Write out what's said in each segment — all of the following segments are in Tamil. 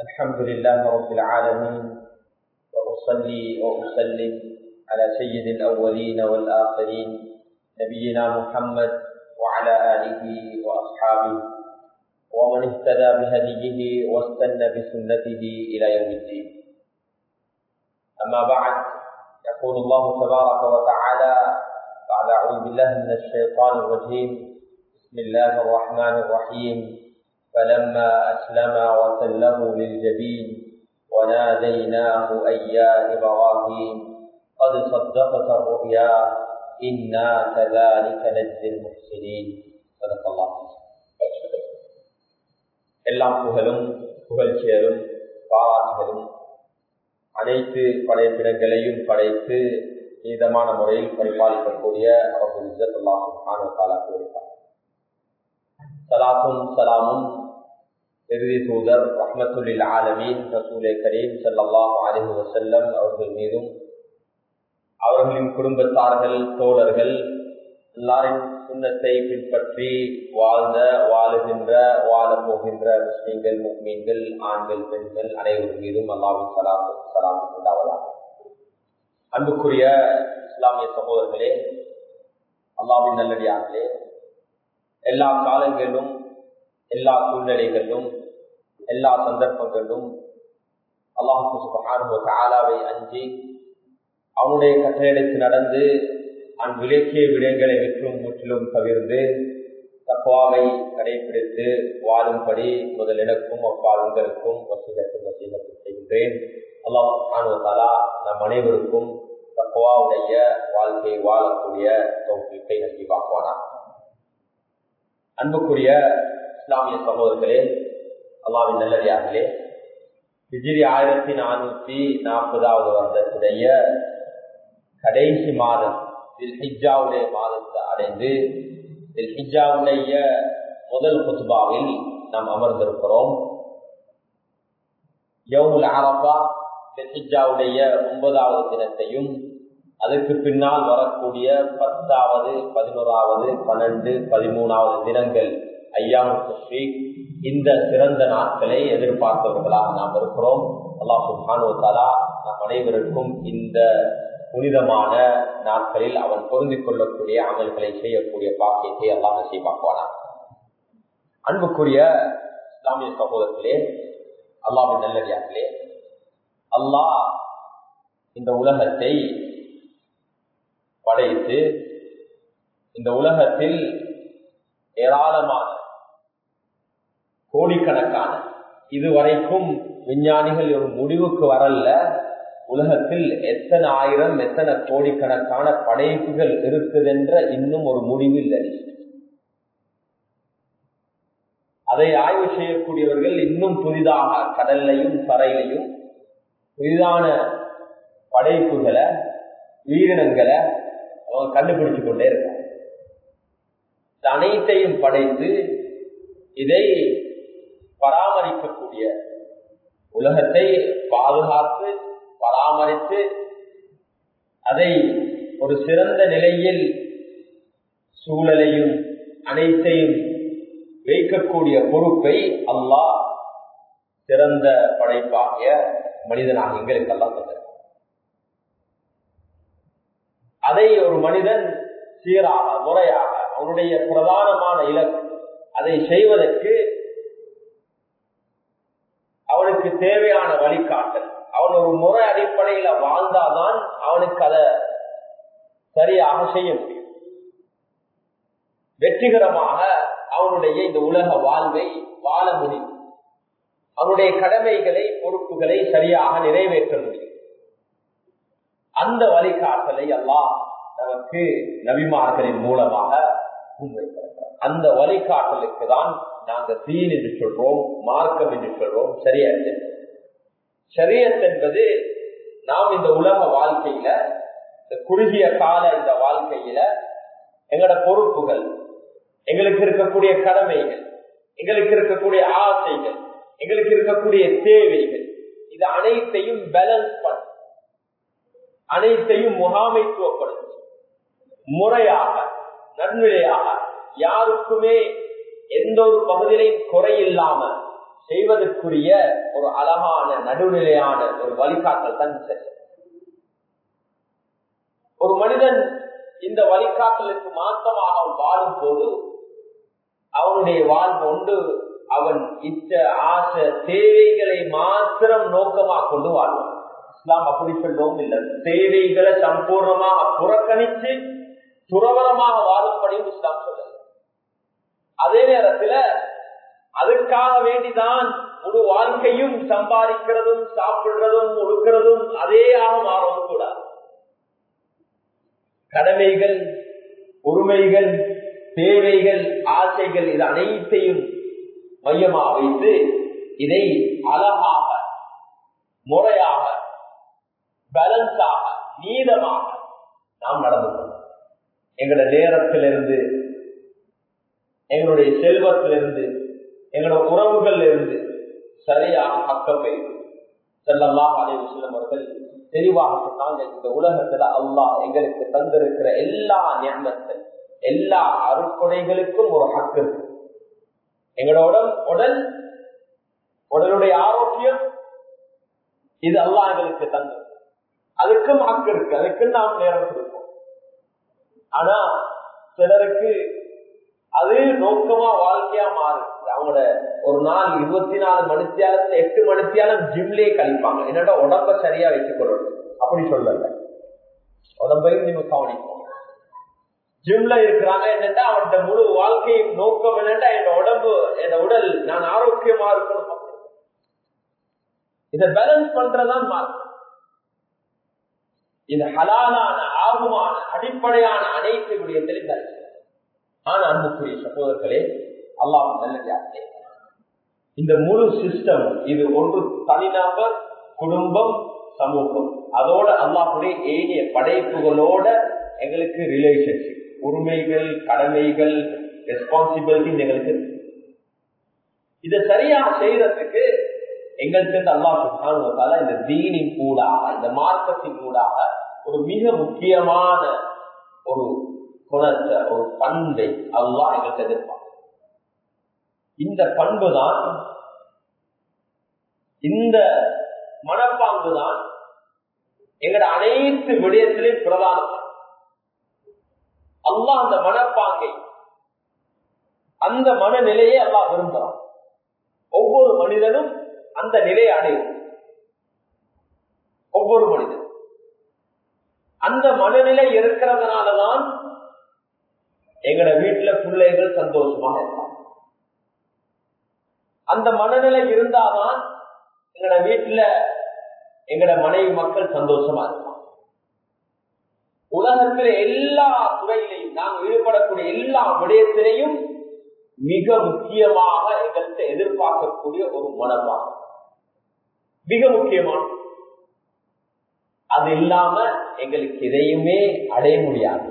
الحمد لله رب العالمين وأصلي وأسلم على سيد الأولين والآخرين نبينا محمد وعلى آله وأصحابه ومن اهتدى بهديه واستنى بسنته إلى يوم الدين أما بعد يقول الله تبارك وتعالى بعد أعوذ بالله من الشيطان الرجيم بسم الله الرحمن الرحيم فلما أسلم وسله للجبين وناديناه أي يا إبراهيم قد صدقت الرؤيا إنا كذلك نجزي المحسنين صدق الله எல்லாம் புகழும் புகழ்ச்சியரும் பாராட்டுகளும் அனைத்து படைப்பிடங்களையும் படைத்து நீதமான முறையில் பரிபாலிக்கக்கூடிய அவர்கள் இஜத்துல்லாஹும் சலாத்தும் சலாமும் இறுதி தூதர் ரஹமத்துல்லில் ஆலமீன் ரசூலே கரீம் சல்லாஹ் அலிஹு வசல்லம் அவர்கள் மீதும் அவர்களின் குடும்பத்தார்கள் தோழர்கள் எல்லாரின் சுண்ணத்தை பின்பற்றி வாழ்ந்த வாழுகின்ற வாழ போகின்ற முஸ்லீம்கள் முக்மீன்கள் ஆண்கள் பெண்கள் அனைவரும் மீதும் அல்லாவின் சலாத்து சலாம் உண்டாவதாக அன்புக்குரிய இஸ்லாமிய சகோதரர்களே அல்லாவின் நல்லடியார்களே எல்லா காலங்களிலும் எல்லா சூழ்நிலைகளிலும் எல்லா சந்தர்ப்பங்களிலும் அல்லாஹு சுபஹானுவை அஞ்சி அவனுடைய கட்டளைக்கு நடந்து அன் விலக்கிய விடயங்களை விற்றும் முற்றிலும் தவிர்ந்து தப்பாவை கடைபிடித்து வாழும்படி முதல் எனக்கும் அப்பாளுங்களுக்கும் வசீகத்தும் வசீகத்தும் செய்கின்றேன் அல்லாஹாலா நம் அனைவருக்கும் தப்பாவுடைய வாழ்க்கையை வாழக்கூடிய தோப்பிக்கை நசிவாக்குவானா அன்புக்குரிய இஸ்லாமிய சகோதரர்களே அல்லாவின் நல்லடியார்களே ஹிஜிரி ஆயிரத்தி நானூத்தி நாற்பதாவது வருடத்துடைய கடைசி மாதம் ஹிஜாவுடைய மாதத்தை அடைந்து ஹிஜாவுடைய முதல் குத்துபாவில் நாம் அமர்ந்திருக்கிறோம் யவுல் அரபா ஹிஜாவுடைய ஒன்பதாவது தினத்தையும் அதற்கு பின்னால் வரக்கூடிய பத்தாவது பதினோராவது பன்னெண்டு பதிமூணாவது தினங்கள் ஐயாமுக்கு இந்த சிறந்த நாட்களை எதிர்பார்த்தவர்களாக நாம் இருக்கிறோம் அல்லாஹு தாலா நம் அனைவருக்கும் இந்த புனிதமான நாட்களில் அவன் பொருந்திக் கொள்ளக்கூடிய அமல்களை செய்யக்கூடிய பாக்கியத்தை அல்லாஹ் செய்வாக்குவானா அன்புக்குரிய இஸ்லாமிய சகோதரர்களே அல்லாவின் நல்லடியார்களே அல்லாஹ் இந்த உலகத்தை படைத்து இந்த உலகத்தில் ஏராளமான கோடிக்கணக்கான இதுவரைக்கும் விஞ்ஞானிகள் ஒரு முடிவுக்கு வரல உலகத்தில் எத்தனை ஆயிரம் எத்தனை கோடிக்கணக்கான படைப்புகள் இருக்குதென்ற இன்னும் ஒரு முடிவு இல்லை அதை ஆய்வு செய்யக்கூடியவர்கள் இன்னும் புதிதாக கடல்லையும் தரையிலையும் புதிதான படைப்புகளை உயிரினங்களை அவங்க கண்டுபிடிச்சு கொண்டே இருக்காங்க அனைத்தையும் படைத்து இதை பராமரிக்கக்கூடிய உலகத்தை பாதுகாத்து பராமரித்து அதை ஒரு சிறந்த நிலையில் சூழலையும் அனைத்தையும் வைக்கக்கூடிய பொறுப்பை அல்லாஹ் சிறந்த படைப்பாகிய மனிதனாக எங்களுக்கெல்லாம் தந்தார் அதை ஒரு மனிதன் சீராக முறையாக அவனுடைய பிரதானமான இலக்கு அதை செய்வதற்கு அவனுக்கு தேவையான வழிகாட்டல் அவன் ஒரு முறை அடிப்படையில வாழ்ந்தாதான் அவனுக்கு அதை சரியாக செய்ய முடியும் வெற்றிகரமாக அவனுடைய இந்த உலக வாழ்வை வாழ முடியும் அவனுடைய கடமைகளை பொறுப்புகளை சரியாக நிறைவேற்ற முடியும் அந்த வழிகாட்டலை எல்லாம் நமக்கு நபிமார்களின் மூலமாக முன்வைத்திருக்கிறோம் அந்த வழிகாட்டலுக்கு தான் நாங்க தீன் என்று சொல்றோம் மார்க்கம் என்று சொல்றோம் சரியத் சரியத் என்பது நாம் இந்த உலக வாழ்க்கையில இந்த குறுகிய கால இந்த வாழ்க்கையில எங்களோட பொறுப்புகள் எங்களுக்கு இருக்கக்கூடிய கடமைகள் எங்களுக்கு இருக்கக்கூடிய ஆசைகள் எங்களுக்கு இருக்கக்கூடிய தேவைகள் இது அனைத்தையும் பேலன்ஸ் பண்ண அனைத்தையும் முகாமைத்துவப்படுத்தி முறையாக நன்னிலையாக யாருக்குமே எந்த ஒரு பகுதியிலையும் குறை இல்லாம செய்வதற்குரிய ஒரு அழகான நடுநிலையான ஒரு வழிகாட்டல் தான் சரி ஒரு மனிதன் இந்த வழிகாட்டலுக்கு மாற்றமாக அவன் வாழும் போது அவனுடைய வாழ்வு ஒன்று அவன் இச்ச ஆசை தேவைகளை மாத்திரம் நோக்கமாக கொண்டு வாழ்வான் இஸ்லாம் அப்படி சொல்லவும் இல்லை தேவைகளை சம்பூர்ணமாக புறக்கணித்து துறவரமாக வாழும்படியும் இஸ்லாம் சொல்லல அதே நேரத்துல அதுக்காக வேண்டிதான் முழு வாழ்க்கையும் சம்பாதிக்கிறதும் சாப்பிடுறதும் உடுக்கிறதும் அதே ஆக மாறவும் கூடாது கடமைகள் உரிமைகள் தேவைகள் ஆசைகள் இது அனைத்தையும் மையமாக வைத்து இதை அழகாக முறையாக பேலன்ஸாக நீதமாக நாம் நடந்து எங்களோட நேரத்திலிருந்து எங்களுடைய செல்வத்திலிருந்து எங்களோட உறவுகள் இருந்து சரியாக பக்கமே செல்லலாம் அனைவு செல்லும் அவர்கள் தெளிவாக சொன்னாங்க இந்த உலகத்துல அல்லாஹ் எங்களுக்கு தந்திருக்கிற எல்லா ஞானத்தில் எல்லா அறுக்குடைகளுக்கும் ஒரு ஹக்கு இருக்கு எங்களோட உடல் உடல் உடலுடைய ஆரோக்கியம் இது அல்லாஹ் எங்களுக்கு தந்தது அதுக்கும் ஹக்கு இருக்கு அதுக்கு நாம் நேரம் கொடுப்போம் ஆனா சிலருக்கு அது நோக்கமா வாழ்க்கையா மாறு அவங்களோட ஒரு நாள் இருபத்தி நாலு மணித்தியாலத்துல எட்டு மணித்தியாலம் ஜிம்லயே கழிப்பாங்க என்னடா உடம்ப சரியா வைத்துக் கொள்ளணும் அப்படி சொல்லல உடம்பையும் நீங்க கவனிப்போம் ஜிம்ல இருக்கிறாங்க என்னட்டா அவன் முழு வாழ்க்கையும் நோக்கம் என்னட்டா என் உடம்பு என் உடல் நான் ஆரோக்கியமா இருக்கணும் இதை பேலன்ஸ் பண்றதான் மாறும் இது ஹலாலான ஆகுமான அடிப்படையான அனைத்து விடயத்திலும் தரிசனம் ஆனா அன்புக்குரிய சகோதரர்களே அல்லாஹ் நல்லே இந்த முழு சிஸ்டம் இது ஒன்று தனிநபர் குடும்பம் சமூகம் அதோட அல்லாஹுடைய ஏனிய படைப்புகளோட எங்களுக்கு ரிலேஷன்ஷிப் உரிமைகள் கடமைகள் ரெஸ்பான்சிபிலிட்டி எங்களுக்கு இதை சரியா செய்யறதுக்கு எங்களுக்கு அல்லாஹ் சுல்தான இந்த தீனின் கூடாக இந்த மார்க்கத்தின் கூடாக ஒரு மிக முக்கியமான ஒரு குணத்தை ஒரு பண்பை அல்லாஹ் எங்களுக்கு எதிர்ப்பாங்க இந்த பண்பு தான் இந்த மனப்பாங்கு தான் எங்கட அனைத்து விடயத்திலையும் பிரதானம் அல்லாஹ் அந்த மனப்பாங்கை அந்த மனநிலையை அல்லாஹ் விரும்புகிறான் ஒவ்வொரு மனிதனும் அந்த நிலையை அடையும் ஒவ்வொரு மனிதன் அந்த மனநிலை இருக்கிறதுனாலதான் எங்கட வீட்டுல பிள்ளைகள் சந்தோஷமாக இருப்பாங்க அந்த மனநிலை இருந்தாதான் எங்கட வீட்டுல எங்கட மனைவி மக்கள் சந்தோஷமா இருப்பாங்க உலகத்தில் எல்லா துறையிலையும் நாங்கள் ஈடுபடக்கூடிய எல்லா விடயத்திலையும் மிக முக்கியமாக எங்கள்கிட்ட எதிர்பார்க்கக்கூடிய ஒரு மனப்பாகம் மிக முக்கியமான அது இல்லாம எங்களுக்கு எதையுமே அடைய முடியாது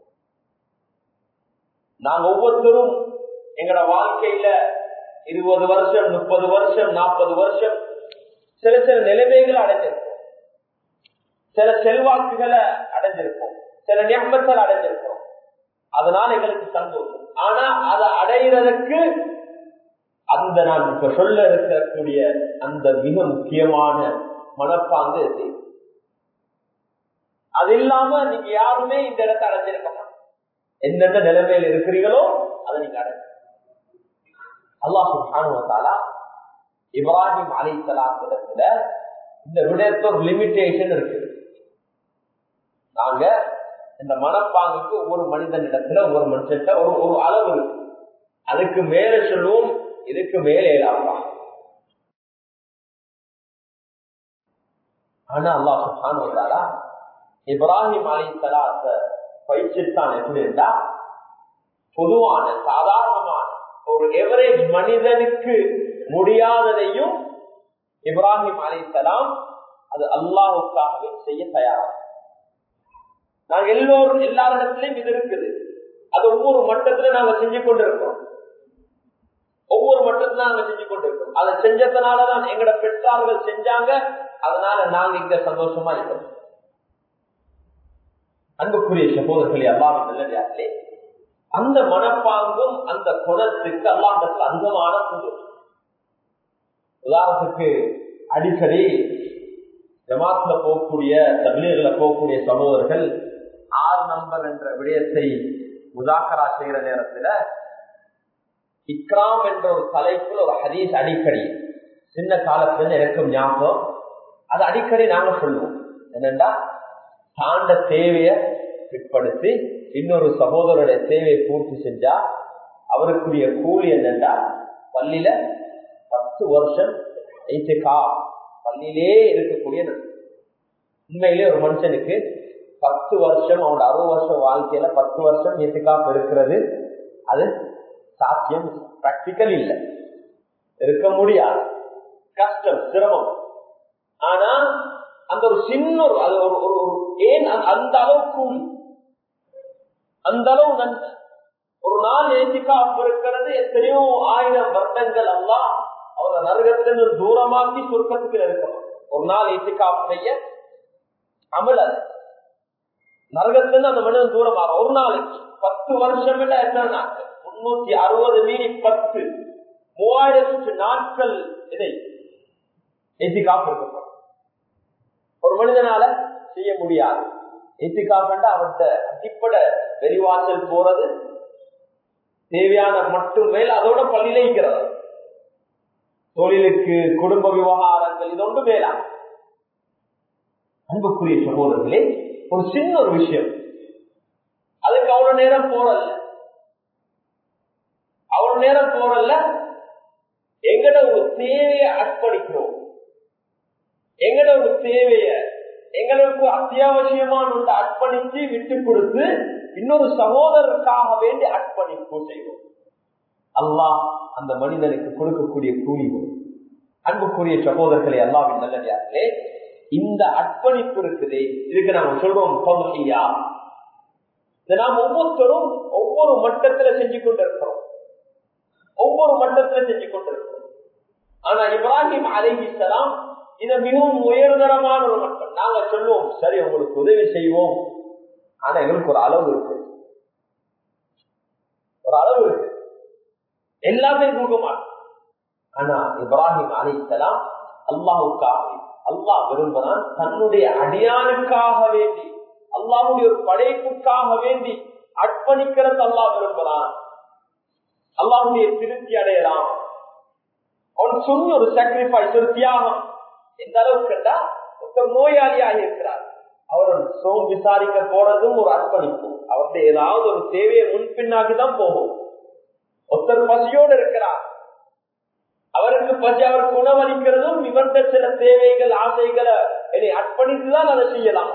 நாங்க ஒவ்வொருத்தரும் எங்களோட வாழ்க்கையில இருபது வருஷம் முப்பது வருஷம் நாற்பது வருஷம் சில சில நிலைமைகளை அடைஞ்சிருப்போம் சில செல்வாக்குகளை அடைஞ்சிருப்போம் சில நியமத்தில் அடைஞ்சிருப்போம் அதனால எங்களுக்கு சந்தோஷம் ஆனா அதை அடைகிறதுக்கு அந்த நான் இப்ப சொல்ல இருக்கக்கூடிய அந்த மிக முக்கியமான மனப்பாங்கு செய்யும் அது இல்லாம நீங்க யாருமே இந்த இடத்தை அடைஞ்சிருக்க மாட்டோம் எந்தெந்த நிலைமையில் இருக்கிறீங்களோ அதை நீங்க அடை அல்லாஹாலா இப்ராஹிம் அலி சலாத்திடத்துல இந்த விடயத்த ஒரு லிமிட்டேஷன் இருக்கு நாங்க இந்த மனப்பாங்குக்கு ஒவ்வொரு மனிதன் இடத்துல ஒவ்வொரு மனுஷன் ஒரு ஒரு அளவு இருக்கு அதுக்கு மேல சொல்லுவோம் இதுக்கு மேலே இல்லாம ஆனா அல்லா சுஹான் இப்ராஹிம் அலி சலாத்த பயிற்சித்தான் எப்படி இருந்தா பொதுவான சாதாரணமான ஒரு எவரேஜ் மனிதனுக்கு முடியாததையும் இப்ராஹிம் அலி சலாம் அது அல்லாஹுக்காகவே செய்ய தயாராக நாங்க எல்லோரும் எல்லாரிடத்திலையும் இது இருக்குது அது ஒவ்வொரு மட்டத்துல நாங்க செஞ்சு கொண்டு இருக்கோம் ஒவ்வொரு மட்டத்துல நாங்க செஞ்சு கொண்டு இருக்கோம் அதை செஞ்சதுனாலதான் எங்கட பெற்றார்கள் செஞ்சாங்க அதனால நாங்க இங்க சந்தோஷமா இருக்கோம் அன்புக்குரிய சகோதரர்களே அல்லாவின் நல்லடியார்களே அந்த மனப்பாங்கும் அந்த குணத்துக்கு அல்லாஹத்துல அங்கமான சந்தோஷம் உதாரணத்துக்கு அடிக்கடி ஜமாத்ல போகக்கூடிய தபிலீர்ல போகக்கூடிய சகோதரர்கள் ஆறு நம்பர் என்ற விடயத்தை முதாக்கரா செய்கிற நேரத்துல இக்ராம் என்ற ஒரு தலைப்பில் ஒரு ஹதீஸ் அடிக்கடி சின்ன காலத்துல எனக்கும் ஞாபகம் அது அடிக்கடி நாங்க சொல்லுவோம் என்னண்டா தாண்ட தேவைய பிற்படுத்தி இன்னொரு சகோதரருடைய தேவையை பூர்த்தி செஞ்சா அவருக்குரிய கூலி என்னண்டா பள்ளியில பத்து வருஷம் ஐசிகா பள்ளியிலே இருக்கக்கூடிய உண்மையிலே ஒரு மனுஷனுக்கு பத்து வருஷம் அவனோட அறுபது வருஷம் வாழ்க்கையில பத்து வருஷம் எத்துக்கா இருக்கிறது அது சாத்தியம் பிராக்டிக்கல் இல்லை இருக்க முடியாது கஷ்டம் சிரமம் ஆனா அந்த ஒரு சின்ன ஒரு அது ஒரு ஒரு ஒரு ஏன் அந்த அளவு கூலி அந்த அளவு நன்மை ஒரு நாள் ஏசிக்கா இருக்கிறது எத்தனையோ ஆயிரம் வருடங்கள் எல்லாம் அவரை நரகத்திலிருந்து தூரமாக்கி சுருக்கத்துக்கு இருக்கணும் ஒரு நாள் ஏசிக்காவுடைய அமல் அது நரகத்திலிருந்து அந்த மனிதன் தூரமாக ஒரு நாளைக்கு பத்து வருஷம் இல்ல எத்தனை நாட்கள் முன்னூத்தி அறுபது மீறி பத்து மூவாயிரத்து நாட்கள் இதை எத்திகாப் இருக்கப்படும் ஒரு மனிதனால செய்ய முடியாது எத்திகாப்ண்டா அவன்கிட்ட அடிப்படை வெளிவாசல் போறது தேவையான மட்டும் மேல் அதோட பள்ளியிலிக்கிறது தொழிலுக்கு குடும்ப விவகாரங்கள் இது ஒன்று மேலா அன்புக்குரிய சகோதரர்களே ஒரு சின்ன ஒரு விஷயம் அதுக்கு அவ்வளவு நேரம் போறல்ல அவ்வளவு நேரம் போறல்ல எங்கட ஒரு தேவையை அர்ப்பணிக்கிறோம் எங்கட ஒரு தேவைய எங்களுக்கு அத்தியாவசியமான ஒன்று அர்ப்பணித்து விட்டு கொடுத்து இன்னொரு சகோதரருக்காக வேண்டி அர்ப்பணிப்பு செய்வோம் அல்லாஹ் அந்த மனிதனுக்கு கொடுக்கக்கூடிய கூலி அன்புக்குரிய சகோதரர்களை அல்லாவின் நல்லதார்களே இந்த அர்ப்பணிப்பு இருக்குதே இதுக்கு நாம சொல்றோம் தொகையா இதை நாம் ஒவ்வொருத்தரும் ஒவ்வொரு மட்டத்துல செஞ்சு கொண்டிருக்கிறோம் ஒவ்வொரு மட்டத்துல செஞ்சு கொண்டிருக்கிறோம் ஆனா இப்ராஹிம் அலைஹிஸ்லாம் இது மிகவும் உயர்தரமான ஒரு மட்டம் நாங்க சொல்லுவோம் சரி உங்களுக்கு உதவி செய்வோம் ஆனா எங்களுக்கு ஒரு அளவு இருக்கு ஒரு அளவு இருக்கு எல்லாமே கொடுக்க மாட்டோம் ஆனா இப்ராஹிம் அலிசலாம் அல்லாஹுக்காக அல்லாஹ் விரும்பினான் தன்னுடைய அடியானுக்காக வேண்டி அல்லாஹுடைய ஒரு படைப்புக்காக வேண்டி அர்ப்பணிக்கிறது அல்லாஹ் விரும்புகிறான் அல்லாஹுடைய திருப்தி அடையலாம் அவன் சொன்ன ஒரு சாக்ரிஃபைஸ் ஒரு தியாகம் எந்த அளவுக்கு கண்டா ஒருத்தர் நோயாளியாக இருக்கிறார் அவர் சோம் விசாரிக்க போறதும் ஒரு அர்ப்பணிப்பு அவருடைய ஏதாவது ஒரு தேவையை முன்பின்னாகி தான் போகும் ஒருத்தர் பசியோடு இருக்கிறார் அவருக்கு பசி அவருக்கு உணவளிக்கிறதும் இவர்ந்த சில தேவைகள் ஆசைகளை என்னை அர்ப்பணித்துதான் அதை செய்யலாம்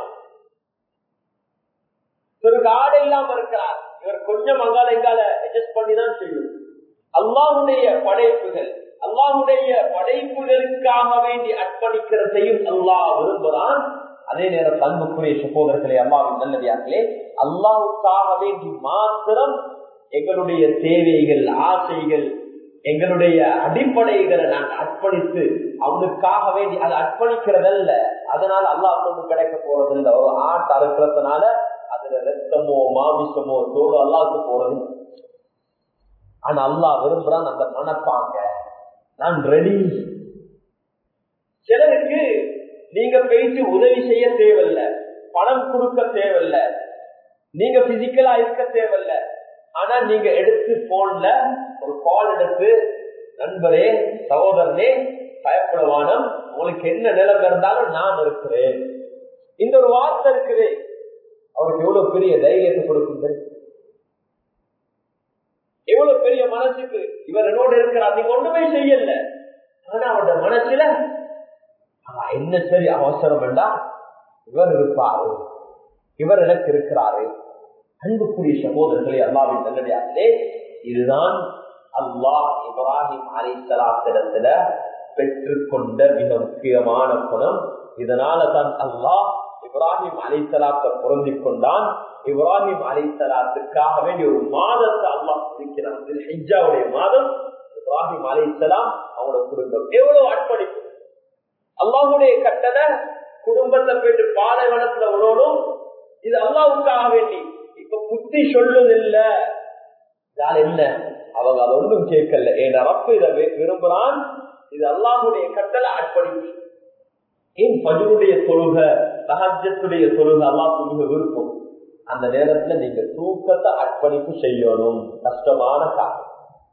இவருக்கு ஆடை இல்லாம இருக்கிறார் இவர் கொஞ்சம் அங்கால எங்கால அட்ஜஸ்ட் பண்ணிதான் செய்யும் அல்லாவுடைய படைப்புகள் அல்லாவுடைய படைப்புகளுக்காக வேண்டி அர்ப்பணிக்கிறதையும் அல்லாஹ் விரும்புகிறான் அதே நேரம் அன்புக்குரிய சகோதரர்களே அல்லாவின் நல்லதார்களே அல்லாவுக்காக வேண்டி மாத்திரம் எங்களுடைய தேவைகள் ஆசைகள் எங்களுடைய அடிப்படைகளை நாங்கள் அர்ப்பணித்து அவனுக்காக வேண்டி அதை அர்ப்பணிக்கிறதல்ல அதனால அல்லாஹ் கொண்டு கிடைக்க போறதில்லை ஒரு ஆட்டு அறுக்கிறதுனால அதுல ரத்தமோ மாமிசமோ தோலோ அல்லாவுக்கு போறது ஆனா அல்லாஹ் விரும்புறான் அந்த மனப்பாங்க நான் ரெடி சிலருக்கு நீங்க போயிட்டு உதவி செய்ய தேவையில்ல பணம் கொடுக்க தேவையில்ல நீங்க பிசிக்கலா இருக்க தேவையில்ல ஆனா நீங்க எடுத்து போன்ல ஒரு கால் எடுத்து நண்பரே சகோதரனே பயப்படுவானம் உங்களுக்கு என்ன நிலம் இருந்தாலும் நான் இருக்கிறேன் இந்த ஒரு வார்த்தை இருக்குது அவருக்கு எவ்வளவு பெரிய தைரியத்தை கொடுக்குது எவ்வளவு பெரிய மனசுக்கு இவர் என்னோட இருக்கிறார் நீங்க ஒண்ணுமே செய்யல ஆனா அவரோட மனசுல என்ன சரி அவசரம் வேண்டாம் இவர் இருப்பாரு இவர் எனக்கு இருக்கிறாரு அன்புக்குரிய சகோதரர்களே அல்லாவின் நல்லடியார்களே இதுதான் அல்லாஹ் இப்ராஹிம் அலிசலாத்திடத்துல பெற்றுக்கொண்ட மிக முக்கியமான குணம் இதனால தான் அல்லாஹ் இப்ராஹிம் அலிசலாத்தை பொருந்தி கொண்டான் இப்ராஹிம் அலிசலாத்துக்காக வேண்டிய ஒரு மாதத்தை அல்லாஹ் குறிக்கிறான் ஹிஜாவுடைய மாதம் இப்ராஹிம் அலிசலாம் அவங்களோட குடும்பம் எவ்வளவு அர்ப்பணிப்பு அல்லாஹுடைய கட்டளை குடும்பத்தை போயிட்டு பாலைவனத்துல உணவனும் இது அல்லாவுக்காக வேண்டி இப்ப புத்தி சொல்லுதில்ல என்ன அவங்க அதை ஒன்றும் கேட்கல என் ரப்பு இதை விரும்புறான் இது அல்லாஹுடைய கட்டளை அர்ப்பணிப்பு ஏன் பஜருடைய தொழுக சகஜத்துடைய தொழுக அல்லாஹ் மிக விருப்பம் அந்த நேரத்துல நீங்க தூக்கத்தை அர்ப்பணிப்பு செய்யணும் கஷ்டமான காலம்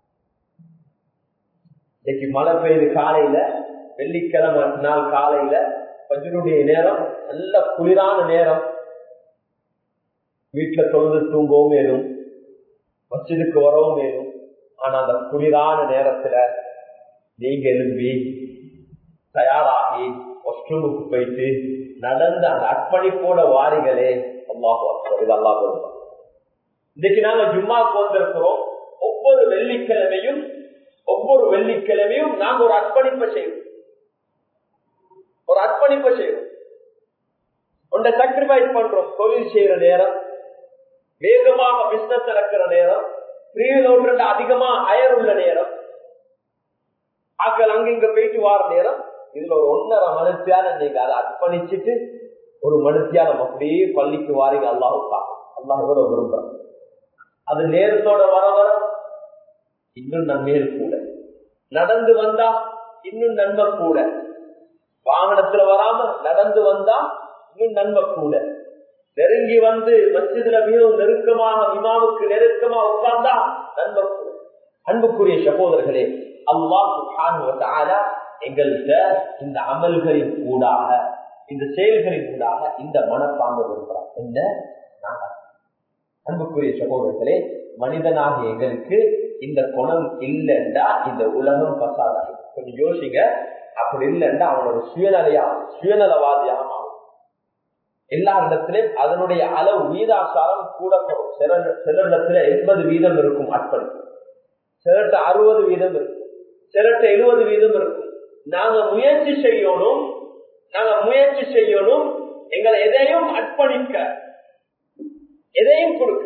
இன்னைக்கு மழை பெய்யுது காலையில வெள்ளிக்கிழமை நாள் காலையில பஜருடைய நேரம் நல்ல குளிரான நேரம் வீட்டுல தொழுது தூங்கவும் வேணும் மசிதுக்கு வரவும் வேணும் ஆனா அந்த குளிரான நேரத்துல நீங்க எழும்பி தயாராகி ஒஸ்ட்ரூமுக்கு போயிட்டு நடந்த அந்த அர்ப்பணிப்போட வாரிகளே அல்லாஹு இது அல்லாஹ் இன்னைக்கு நாங்க ஜும்மாக்கு வந்திருக்கிறோம் ஒவ்வொரு வெள்ளிக்கிழமையும் ஒவ்வொரு வெள்ளிக்கிழமையும் நாங்க ஒரு அர்ப்பணிப்பை செய்வோம் ஒரு அர்ப்பணிப்பை செய்வோம் உன்னை சாக்ரிஃபைஸ் பண்றோம் தொழில் செய்யற நேரம் வேகமாக பிசினஸ் நடக்கிற நேரம் ஃப்ரீலோடு அதிகமா அயர் உள்ள நேரம் ஆக்கள் அங்கிங்க போயிட்டு வார நேரம் இதுல ஒரு ஒன்னரை மனுத்தியான நீங்க அதை அர்ப்பணிச்சுட்டு ஒரு மனுத்தியானம் அப்படியே பள்ளிக்கு வாரிங்க அல்லாஹுக்கா அல்லாஹ் எவ்வளவு விரும்புறான் அது நேரத்தோட வர வர இன்னும் நன்மைகள் கூட நடந்து வந்தா இன்னும் நன்மை கூட வாகனத்துல வராம நடந்து வந்தா இன்னும் நன்மை கூட நெருங்கி வந்து மசிதுல மிகவும் நெருக்கமாக இமாவுக்கு நெருக்கமா உட்கார்ந்தா நன்மை கூட அன்புக்குரிய சகோதரர்களே அல்லாஹ் எங்கள்கிட்ட இந்த அமல்களின் ஊடாக இந்த செயல்களின் ஊடாக இந்த மனப்பாங்கு விரும்புகிறார் என்ன நாங்கள் அன்புக்குரிய சகோதரர்களே மனிதனாக எங்களுக்கு இந்த குணம் இல்லைண்டா இந்த உலகம் பசாதாரி கொஞ்சம் யோசிங்க அப்படி இல்லைண்டா அவனோட சுயநலையா சுயநலவாதியாக மாறும் எல்லா இடத்திலும் அதனுடைய அளவு வீதாசாரம் கூட சில சில இடத்துல எண்பது வீதம் இருக்கும் அர்ப்பணிப்பு சிலர்கிட்ட அறுபது வீதம் இருக்கும் சிலர்கிட்ட எழுபது வீதம் இருக்கும் நாங்க முயற்சி செய்யணும் நாங்க முயற்சி செய்யணும் எங்களை எதையும் அர்ப்பணிக்க எதையும் கொடுக்க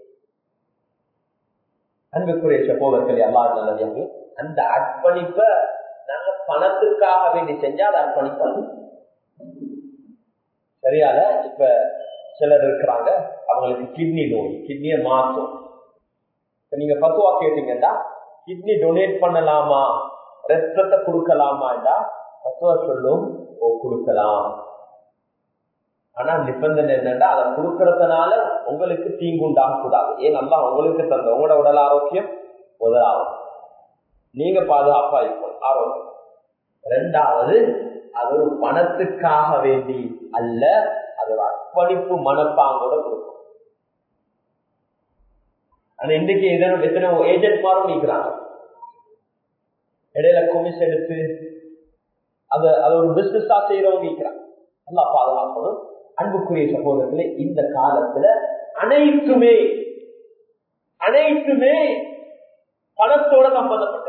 அன்புக்குரிய சகோதரர்கள் எல்லாரும் நல்லதாக அந்த அர்ப்பணிப்பை நாங்க பணத்துக்காக வேண்டி செஞ்சா அதை அர்ப்பணிப்போம் சரியால இப்ப சிலர் இருக்கிறாங்க அவங்களுக்கு கிட்னி நோய் கிட்னியை மாற்றும் நீங்க பத்துவா கேட்டீங்கன்னா கிட்னி டொனேட் பண்ணலாமா ரத்தத்தை கொடுக்கலாமாண்டா பத்துவா சொல்லும் ஓ கொடுக்கலாம் ஆனா நிபந்தனை என்னன்னா அதை கொடுக்கறதுனால உங்களுக்கு தீங்கு உண்டாக கூடாது ஏன் நல்லா உங்களுக்கு தந்த உங்களோட உடல் ஆரோக்கியம் முதலாகும் நீங்க பாதுகாப்பா இருக்கும் ஆரோக்கியம் ரெண்டாவது அது ஒரு பணத்துக்காக வேண்டி அல்ல அது ஒரு அர்ப்பணிப்பு மனப்பாங்கோட கொடுக்கும் ஆனா இன்னைக்கு எத்தனை எத்தனை ஏஜென்ட் மாரும் நீக்கிறாங்க இடையில கொமிஷன் எடுத்து அது அது ஒரு பிசினஸா செய்யறவங்க நீக்கிறாங்க நல்லா பாதுகாக்கணும் அன்புக்குரிய சகோதரர்களே இந்த காலத்துல அனைத்துமே அனைத்துமே பணத்தோட சம்பந்தப்பட்டது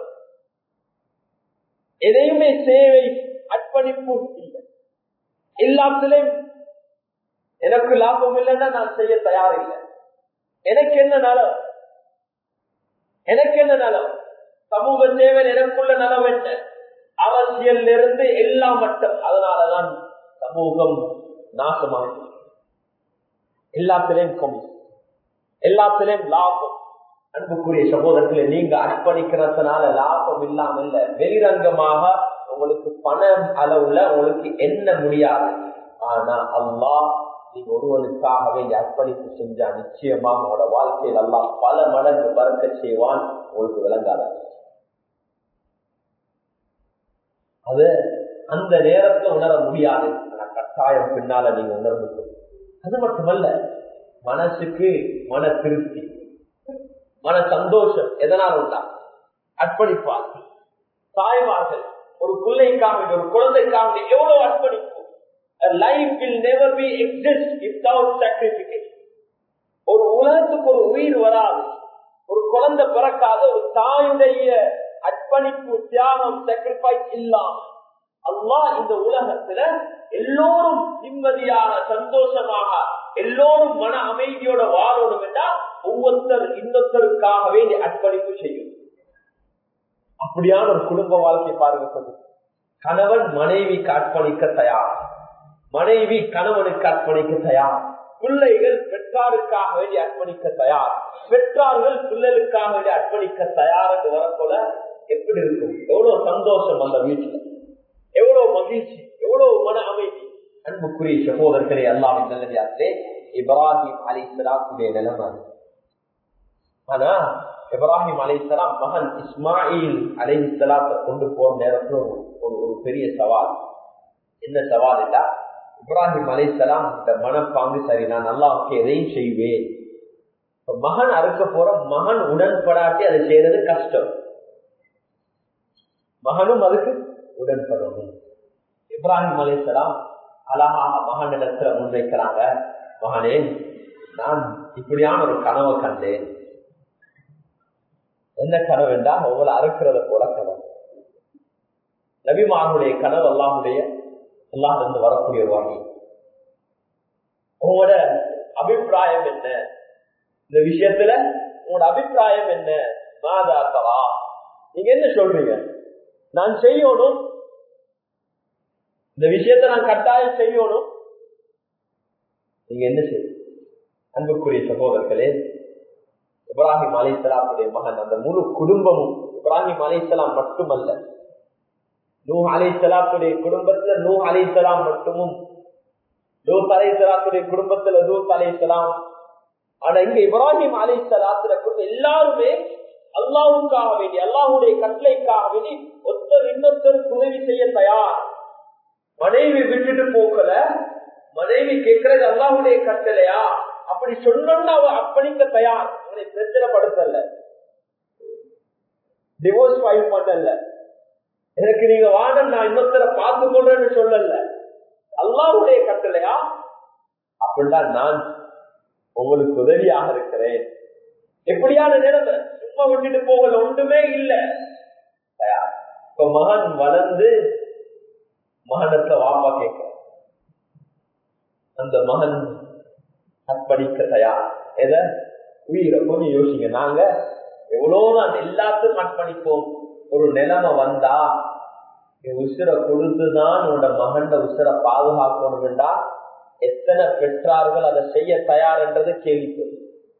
எதையுமே சேவை அர்ப்பணிப்பு இல்லை எல்லாத்திலையும் எனக்கு லாபம் இல்லைன்னா நான் செய்ய தயார் இல்லை எனக்கு என்ன நலம் எனக்கு என்ன நலம் சமூக சேவை எனக்குள்ள நலம் என்ன அரசியல் இருந்து எல்லா மட்டம் அதனாலதான் சமூகம் நாசமாக எல்லாத்திலையும் கம்மி எல்லாத்திலையும் லாபம் அன்புக்குரிய சகோதரர்களை நீங்க அர்ப்பணிக்கிறதுனால லாபம் இல்லாம இல்ல வெளிரங்கமாக உங்களுக்கு பணம் அளவுல உங்களுக்கு என்ன முடியாது ஆனா அல்லா நீங்க ஒருவனுக்காக வேண்டிய அர்ப்பணிப்பு செஞ்சா நிச்சயமா உங்களோட வாழ்க்கையில் எல்லாம் பல மடங்கு பறக்க செய்வான் உங்களுக்கு விளங்காத அது அந்த நேரத்துல உணர முடியாது ஆனா கட்டாயம் பின்னால நீங்க உணர்ந்து அது மட்டுமல்ல மனசுக்கு மன திருப்தி மன சந்தோஷம் எதனால் உண்டா அர்ப்பணிப்பார் தாய்மார்கள் ஒரு பிள்ளைக்காக ஒரு குழந்தைக்காக எவ்வளவு அர்ப்பணிப்பு life will never be exist without sacrifice ஒரு உலகத்துக்கு ஒரு உயிர் வராது ஒரு குழந்தை பிறக்காத ஒரு தாயுடைய அர்ப்பணிப்பு தியாகம் சாக்ரிஃபைஸ் இல்லாம அல்லா இந்த உலகத்துல எல்லோரும் நிம்மதியாக சந்தோஷமாக எல்லோரும் மன அமைதியோட வாழணும் என்றால் ஒவ்வொருத்தர் இன்னொருத்தருக்காக வேண்டி அர்ப்பணிப்பு செய்யும் அப்படியான ஒரு குடும்ப வாழ்க்கை பாருங்க கொஞ்சம் கணவன் மனைவிக்கு அர்ப்பணிக்க தயார் மனைவி கணவனுக்கு அர்ப்பணிக்க தயார் பிள்ளைகள் பெற்றாருக்காக வேண்டி அர்ப்பணிக்க தயார் பெற்றார்கள் பிள்ளைகளுக்காக வேண்டி அர்ப்பணிக்க தயார் என்று வரப்போல எப்படி இருக்கும் எவ்வளவு சந்தோஷம் அந்த வீட்டுல எவ்வளவு மகிழ்ச்சி எவ்வளவு மன அமைதி அன்புக்குரிய சகோதரர்களே அல்லாவின் நல்லதாலே இப்ராஹிம் அலி இஸ்லாத்துடைய நிலைமை ஆனா இப்ராஹிம் அலி இஸ்லாம் மகன் இஸ்மாயில் அலி இஸ்லாத்தை கொண்டு போற நேரத்துல ஒரு ஒரு பெரிய சவால் என்ன சவால் இல்ல இப்ராஹிம் அலி இஸ்லாம் இந்த மனப்பாங்கு சரி நான் அல்லாவுக்கு எதையும் செய்வேன் மகன் அறுக்க போற மகன் உடன்படாட்டி அதை செய்யறது கஷ்டம் மகனும் அதுக்கு உடன்படணும் இப்ராஹிம் அலிசலாம் அழகாக மகனிடத்துல முன்வைக்கிறாங்க மகனே நான் இப்படியான ஒரு கனவை கண்டேன் என்ன கனவு என்றா உங்களை அறுக்கிறத போல கனவு நபிமாருடைய கனவு அல்லாஹுடைய அல்லாஹ் இருந்து வரக்கூடிய வாங்கி உங்களோட அபிப்பிராயம் என்ன இந்த விஷயத்துல உங்களோட அபிப்பிராயம் என்ன மாதா தவா நீங்க என்ன சொல்றீங்க நான் செய்யணும் இந்த விஷயத்தை நான் கட்டாயம் செய்யணும் நீங்க என்ன செய்ய அன்புக்குரிய சகோதரர்களே இப்ராஹிம் அலிசலாமுடைய மகன் அந்த முழு குடும்பமும் இப்ராஹிம் அலிசலாம் மட்டுமல்ல நூ அலிசலாத்துடைய குடும்பத்துல நூ அலிசலாம் மட்டுமும் லூத் அலிசலாத்துடைய குடும்பத்துல லூத் அலிசலாம் ஆனா இங்க இப்ராஹிம் அலிசலாத்துல குடும்பம் எல்லாருமே அல்லாவுக்காக வேண்டி அல்லாஹுடைய கட்டளைக்காக வேண்டி ஒருத்தர் இன்னொருத்தருக்கு உதவி செய்ய தயார் மனைவி விட்டுட்டு போகல மனைவி கேட்கறது அல்லாஹுடைய கட்டளையா அப்படி சொன்னா அவ அர்ப்பணிக்க தயார் அவனை பிரச்சனைப்படுத்தல டிவோர்ஸ் ஃபைல் பண்ணல எனக்கு நீங்க வாட நான் இன்னொருத்தரை பார்த்து கொள்றேன்னு சொல்லல அல்லாஹுடைய கட்டளையா அப்படிதான் நான் உங்களுக்கு உதவியாக இருக்கிறேன் எப்படியான நிலைமை சும்மா விட்டுட்டு போகல ஒன்றுமே இல்ல இப்ப மகன் வளர்ந்து மகனத்துல வாப்பா கேட்க அந்த மகன் அர்ப்பணிக்க தயார் எத உயிரை கொஞ்சம் யோசிங்க நாங்க எவ்வளவு நான் எல்லாத்துக்கும் அர்ப்பணிப்போம் ஒரு நிலைமை வந்தா உசிரை கொடுத்துதான் உன்னோட மகன் உசிரை பாதுகாக்கணும்டா எத்தனை பெற்றார்கள் அதை செய்ய தயார் என்றது கேள்விப்படும்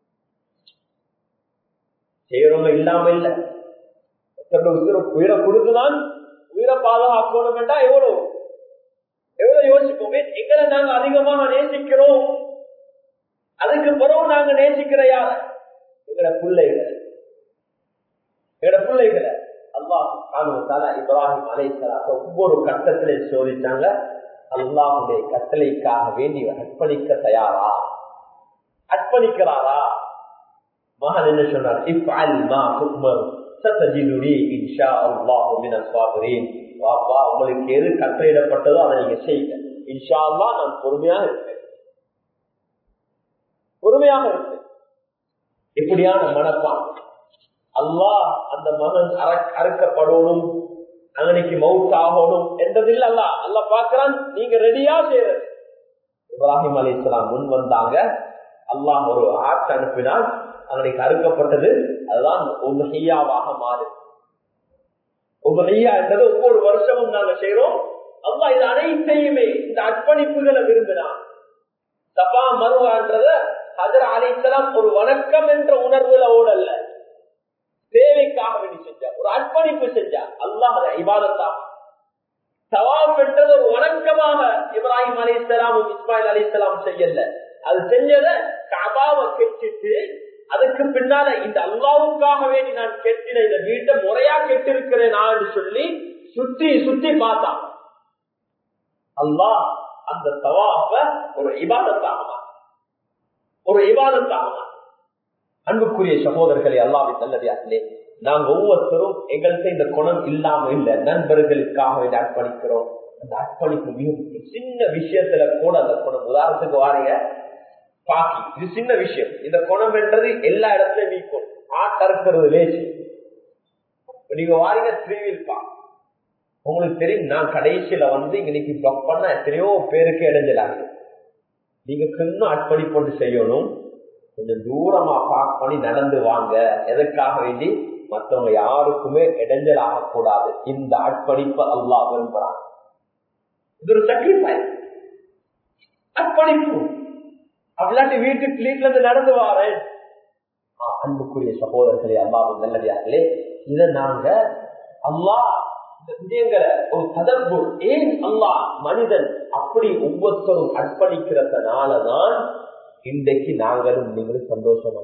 செய்யறவங்க இல்லாம இல்ல உயிரை உயிரை கொடுத்துதான் உயிரை பாதுகாக்கணும் என்றா எவ்வளவு எவ்வளவு யோசிப்போமே எங்களை நாங்க அதிகமாக நேசிக்கிறோம் அதுக்கு பிறகு நாங்க நேசிக்கிற யார எங்கட பிள்ளைகளை எங்கட பிள்ளைகளை அல்லாஹ் இப்ராஹிம் அலைசலாக ஒவ்வொரு கட்டத்திலே சோதிச்சாங்க அல்லாஹுடைய கட்டளைக்காக வேண்டி அர்ப்பணிக்க தயாரா அர்ப்பணிக்கிறாரா மகன் என்ன சொன்னார் இப் அல்மா ஹுக்மர் சத்தஜிதுனி இன்ஷா அல்லாஹு மின சாபிரீன் வாப்பா உங்களுக்கு எது கட்டளையிடப்பட்டதோ அதை நீங்க செய்யுங்க இன்ஷா அல்லா நான் பொறுமையாக இருப்பேன் பொறுமையாக இருப்பேன் இப்படியான மனப்பான் அல்லாஹ் அந்த மகன் அறுக்கப்படணும் அங்கனைக்கு மவுத் ஆகணும் என்றதில் அல்ல அல்ல பாக்குறான் நீங்க ரெடியா செய்யறது இப்ராஹிம் அலி இஸ்லாம் முன் வந்தாங்க அல்லாஹ் ஒரு ஆட்சி அனுப்பினால் அங்கனைக்கு அறுக்கப்பட்டது அதுதான் உபஹையாவாக மாறு உபஹையா என்றது ஒவ்வொரு வருஷமும் நாங்க செய்யறோம் அல்லா இது அனைத்தையுமே இந்த அர்ப்பணிப்புகளை விரும்பினான் தபா மருவான்றத ஹஜர் அலி இஸ்லாம் ஒரு வணக்கம் என்ற உணர்வுல ஓடல்ல தேவைக்காக வேண்டி செஞ்சார் ஒரு அர்ப்பணிப்பு செஞ்சார் அல்லாஹ் இபாதத்தாக சவாப் என்றது ஒரு வணக்கமாக இப்ராஹிம் அலி இஸ்லாமும் இஸ்மாயில் அலி இஸ்லாம் செய்யல அது செஞ்சத கபாவை கெட்டிட்டு அதுக்கு பின்னால இந்த அல்லாவுக்காக வேண்டி நான் கெட்டின இந்த வீட்டை முறையா கெட்டிருக்கிறேன் நான் சொல்லி சுத்தி சுத்தி பார்த்தான் அல்லாஹ் அந்த தவாப்ப ஒரு இபாதத்தாக ஒரு இபாதத்தாக அன்புக்குரிய சகோதரர்களை அல்லாவின் நல்லதாகலே நாங்க ஒவ்வொருத்தரும் எங்கள்கிட்ட இந்த குணம் இல்லாம இல்ல நண்பர்களுக்காக வேண்டி அர்ப்பணிக்கிறோம் அந்த அர்ப்பணிப்பு மிக சின்ன விஷயத்துல கூட அந்த குணம் உதாரணத்துக்கு வாரீங்க பாக்கி இது சின்ன விஷயம் இந்த குணம் என்றது எல்லா இடத்துலயும் வீக்கும் ஆட்டறுக்கிறது லேச்சு நீங்க வாரீங்க த்ரீவில் பா உங்களுக்கு தெரியும் நான் கடைசியில வந்து இன்னைக்கு பிளாக் பண்ண எத்தனையோ பேருக்கு இடைஞ்சலாங்க நீங்க இன்னும் அர்ப்பணிப்பொண்டு செய்யணும் கொஞ்சம் தூரமா பார்க் பண்ணி நடந்து வாங்க எதற்காக வேண்டி மற்றவங்க யாருக்குமே இடைஞ்சல் ஆகக்கூடாது இந்த அர்ப்பணிப்பு அல்லா விரும்புறாங்க இது ஒரு சக்ரிஃபைஸ் அர்ப்பணிப்பு அப்படிலாட்டி வீட்டுக்கு வீட்டுல இருந்து நடந்து வாரேன் அன்புக்குரிய சகோதரர்களே அல்லாவின் நல்லடியார்களே இதை நாங்க அல்லாஹ் இந்த விஜயங்களை ஒரு ததப்பு ஏன் அல்லாஹ் மனிதன் அப்படி ஒவ்வொருத்தரும் அர்ப்பணிக்கிறதுனாலதான் இன்றைக்கு நாங்களும் நீங்களும் சந்தோஷமா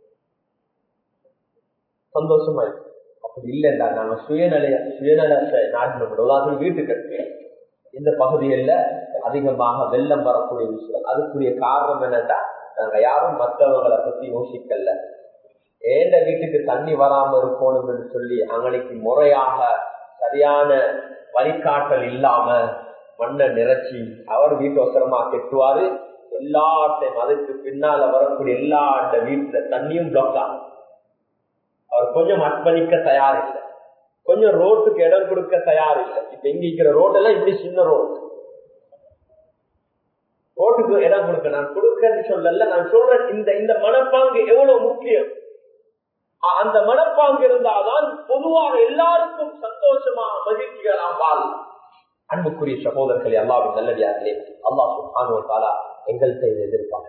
சந்தோஷமா அப்படி இல்லைண்டா நாங்க சுயநலைய சுயநலத்தை நாட்டில் உதாரணம் வீட்டு கட்டு இந்த பகுதிகளில் அதிகமாக வெள்ளம் வரக்கூடிய விஷயம் அதுக்குரிய காரணம் என்னன்னா நாங்க யாரும் மற்றவங்களை பத்தி யோசிக்கல ஏண்ட வீட்டுக்கு தண்ணி வராம இருக்கணும் என்று சொல்லி அங்கனைக்கு முறையாக சரியான வழிகாட்டல் இல்லாம மண்ணை நிறைச்சி அவர் வீட்டு அவசரமா கெட்டுவாரு எல்லாத்தையும் அதுக்கு பின்னால வரக்கூடிய எல்லா வீட்டுல தண்ணியும் பிளாக் ஆகும் அவர் கொஞ்சம் அர்ப்பணிக்க தயார் இல்லை கொஞ்சம் ரோட்டுக்கு இடம் கொடுக்க தயார் இல்லை இப்ப இங்க இருக்கிற ரோட் எல்லாம் இப்படி சின்ன ரோடு ரோட்டுக்கு இடம் கொடுக்க நான் கொடுக்கன்னு சொல்லல நான் சொல்றேன் இந்த இந்த மனப்பாங்கு எவ்வளவு முக்கியம் அந்த மனப்பாங்கு இருந்தால்தான் பொதுவாக எல்லாருக்கும் சந்தோஷமா மகிழ்ச்சிகளா வாழலாம் அன்புக்குரிய சகோதரர்களே அல்லாவின் நல்லடியார்களே அல்லாஹ் சுஹானுவத்தாலா எங்கள்கிட்ட இதை எதிர்ப்பாங்க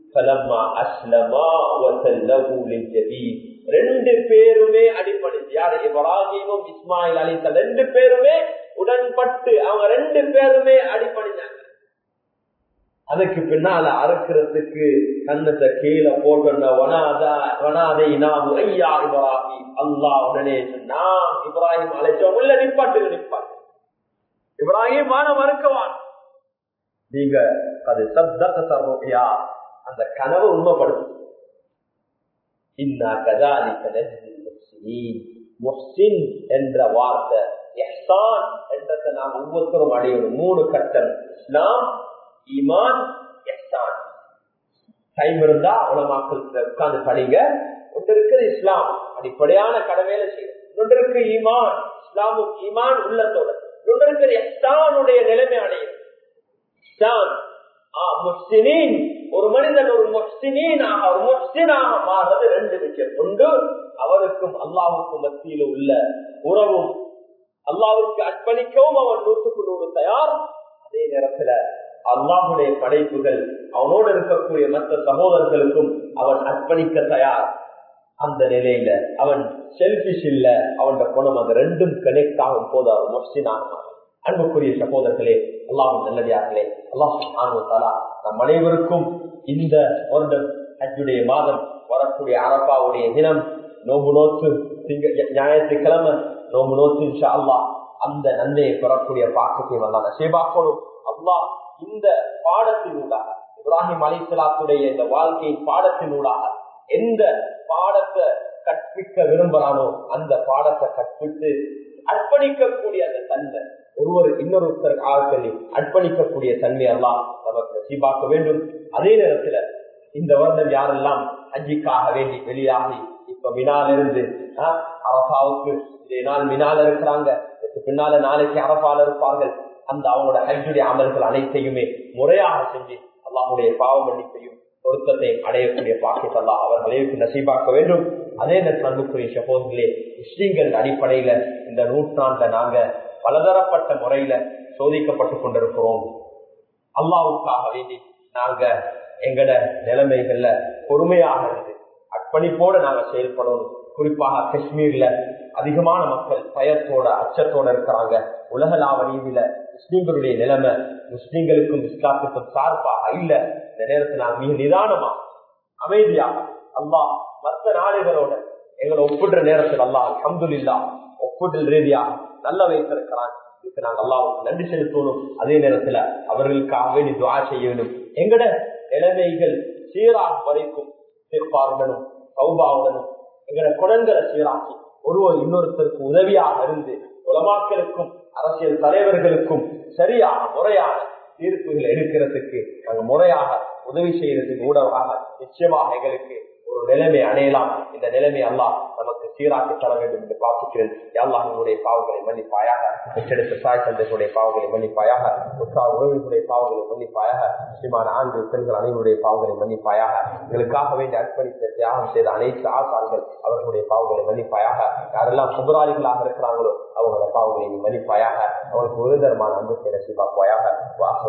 ரெண்டு பேருமே அடிப்படைஞ்சு யாரு இப்ராஹிமும் இஸ்மாயில் அலிச ரெண்டு பேருமே உடன்பட்டு அவங்க ரெண்டு பேருமே அடிப்படைஞ்சாங்க அதுக்கு பின்னால அறுக்கிறதுக்கு கண்ணத்தை கீழே போட்டு வனாதை நாம் ஐயா இப்ராஹிம் அல்லா உடனே சொன்னா இப்ராஹிம் அழைச்சோம் உள்ள நிப்பாட்டு நிப்பாட்டு இப்ராஹிம் வான மறுக்கவான் நீங்க அது சப்தக சர்வோயா அந்த கனவு உண்மைப்படுத்தும் இன்னா கதாலிக்க முஹ்சின் என்ற வார்த்தை எஹ்சான் என்றதை நாம் ஒவ்வொருத்தரும் அடையணும் மூணு கட்டம் இஸ்லாம் ஈமான் எஹ்சான் டைம் இருந்தா உலமாக்கள் உட்கார்ந்து படிங்க ஒன்று இருக்குது இஸ்லாம் அடிப்படையான கடமையில செய்யும் ஒன்று இருக்கு ஈமான் இஸ்லாமும் ஈமான் உள்ளத்தோட ஒன்று இருக்குது எஹ்சானுடைய நிலைமை அடையும் ஒரு மனிதன் ஒரு முஸ்தினீனாக ஒரு முஸ்தினாக மாறுறது ரெண்டு விஷயம் ஒன்று அவருக்கும் அல்லாவுக்கும் மத்தியில் உள்ள உறவும் அல்லாவுக்கு அர்ப்பணிக்கவும் அவன் நூற்றுக்கு நூறு தயார் அதே நேரத்துல அல்லாஹுடைய படைப்புகள் அவனோடு இருக்கக்கூடிய மற்ற சகோதரர்களுக்கும் அவன் அர்ப்பணிக்க தயார் அந்த நிலையில அவன் செல்பிஷ் இல்ல அவன் குணம் அந்த ரெண்டும் கனெக்ட் ஆகும் போது அவன் முஸ்தினாக அன்புக்குரிய சகோதரர்களே அல்லாஹும் நல்லதார்களே அல்லாஹாலா நம் அனைவருக்கும் இந்த வருடம் அஜுடைய மாதம் வரக்கூடிய அரப்பாவுடைய தினம் நோம்பு நோத்து திங்க ஞாயிற்றுக்கிழமை நோம்பு நோத்து இன்ஷா அல்லா அந்த நன்மையை பெறக்கூடிய பாக்கத்தை வந்தாங்க சேபாக்கணும் அல்லாஹ் இந்த பாடத்தினூடாக இப்ராஹிம் அலிசலாத்துடைய இந்த வாழ்க்கையின் பாடத்தினூடாக எந்த பாடத்தை கற்பிக்க விரும்புறானோ அந்த பாடத்தை கற்பித்து அர்ப்பணிக்கக்கூடிய அந்த தன்மை ஒருவர் இன்னொருத்தர் ஆட்களை அர்ப்பணிக்கக்கூடிய தன்மை எல்லாம் நமக்கு நசீபாக்க வேண்டும் அதே நேரத்துல இந்த வருடம் யாரெல்லாம் அஜிக்காக வேண்டி வெளியாகி இப்ப மினால இருந்து அரபாவுக்கு இதே நாள் மினால இருக்கிறாங்க பின்னால நாளைக்கு அரபால இருப்பார்கள் அந்த அவங்களோட ஹஜ்ஜுடைய அமல்கள் அனைத்தையுமே முறையாக செஞ்சு அல்லாஹுடைய பாவ மன்னிப்பையும் பொருத்தத்தை அடையக்கூடிய பாக்கியத்தல்லா அவர்களைக்கு நசீபாக்க வேண்டும் அதே நேரத்தில் அன்புக்குரிய சகோதரிகளே முஸ்லீம்கள் அடிப்படையில இந்த நூற்றாண்டுல நாங்க பலதரப்பட்ட முறையில சோதிக்கப்பட்டு கொண்டிருக்கிறோம் அல்லாவுக்காக வேண்டி நாங்க எங்கட நிலைமைகள்ல பொறுமையாக இருந்து அர்ப்பணிப்போட நாங்க செயல்படணும் குறிப்பாக காஷ்மீர்ல அதிகமான மக்கள் பயத்தோட அச்சத்தோட இருக்கிறாங்க உலகளாவ ரீதியில முஸ்லீம்களுடைய நிலைமை முஸ்லீம்களுக்கும் இஸ்லாத்துக்கும் சார்பாக இல்ல இந்த நேரத்தில் நாங்கள் மிக நிதானமா அமைதியா அல்லாஹ் மற்ற நாடுகளோட எங்களை ஒப்பிடுற நேரத்தில் அல்லாஹ் அஹமதுல்லா ஒப்பிடல் ரீதியா நல்ல வைத்திருக்கிறான் இதுக்கு நாங்கள் அல்லாவுக்கு நன்றி செலுத்தணும் அதே நேரத்துல அவர்களுக்காக வேண்டி துவா செய்ய வேண்டும் எங்கட நிலைமைகள் சீராக வரைக்கும் சிற்பாருடனும் சௌபாவுடனும் எங்கட குணங்களை சீராக்கி ஒருவர் இன்னொருத்தருக்கு உதவியாக இருந்து உலமாக்களுக்கும் அரசியல் தலைவர்களுக்கும் சரியாக முறையான தீர்ப்புகளை எடுக்கிறதுக்கு நாங்கள் முறையாக உதவி செய்யறதுக்கு ஊடகமாக நிச்சயமாக எங்களுக்கு ஒரு நிலைமை அடையலாம் இந்த நிலைமை அல்லாஹ் நமக்கு சீராக்கி தர வேண்டும் என்று பிரார்த்திக்கிறேன் அல்லாஹினுடைய பாவங்களை மன்னிப்பாயாக பெற்றெடுத்த தாய் தந்தைகளுடைய பாவங்களை மன்னிப்பாயாக உற்றார் உறவினுடைய பாவங்களை மன்னிப்பாயாக முக்கியமான ஆண்கள் பெண்கள் அனைவருடைய பாவங்களை மன்னிப்பாயாக எங்களுக்காக வேண்டி அர்ப்பணித்த தியாகம் செய்த அனைத்து ஆசார்கள் அவர்களுடைய பாவங்களை மன்னிப்பாயாக யாரெல்லாம் சுபராளிகளாக இருக்கிறாங்களோ அவங்களோட பாவங்களை நீ மன்னிப்பாயாக அவங்களுக்கு ஒரு தரமான அன்பு செய்ய சீபாக்குவாயாக